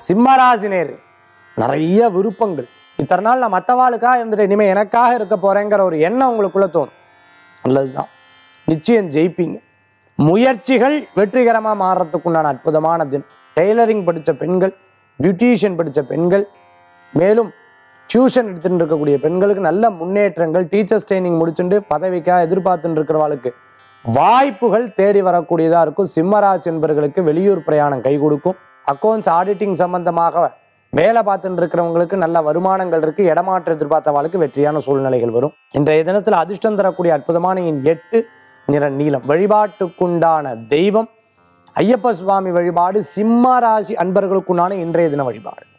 சிம்மராசினேர் நிறைய விருப்பங்கள் இத்தனை நாள் நான் மற்றவாளுக்காக இருந்துட்டு இனிமேல் எனக்காக இருக்க போறேங்கிற ஒரு எண்ணம் உங்களுக்குள்ள தோணும் நல்லதுதான் நிச்சயம் ஜெயிப்பீங்க முயற்சிகள் வெற்றிகரமாக மாறுறதுக்குண்டான அற்புதமான தினம் டெய்லரிங் படித்த பெண்கள் பியூட்டிஷியன் படித்த பெண்கள் மேலும் டியூஷன் எடுத்துட்டு இருக்கக்கூடிய பெண்களுக்கு நல்ல முன்னேற்றங்கள் டீச்சர்ஸ் ட்ரைனிங் முடிச்சுட்டு பதவிக்காக எதிர்பார்த்துட்டு இருக்கிறவாளுக்கு வாய்ப்புகள் தேடி வரக்கூடியதாக இருக்கும் சிம்மராசி என்பவர்களுக்கு வெளியூர் பிரயாணம் கை கொடுக்கும் அக்கௌண்ட்ஸ் ஆடிட்டிங் சம்பந்தமாக வேலை பார்த்துட்டு இருக்கிறவங்களுக்கு நல்ல வருமானங்கள் இருக்கு இடமாற்றம் எதிர்பார்த்தவாளுக்கு வெற்றியான சூழ்நிலைகள் வரும் இன்றைய தினத்தில் அதிர்ஷ்டம் தரக்கூடிய அற்புதமான எண் எட்டு நிற நீளம் வழிபாட்டுக்குண்டான தெய்வம் ஐயப்ப சுவாமி வழிபாடு சிம்ம ராசி அன்பர்களுக்குண்டான இன்றைய தின வழிபாடு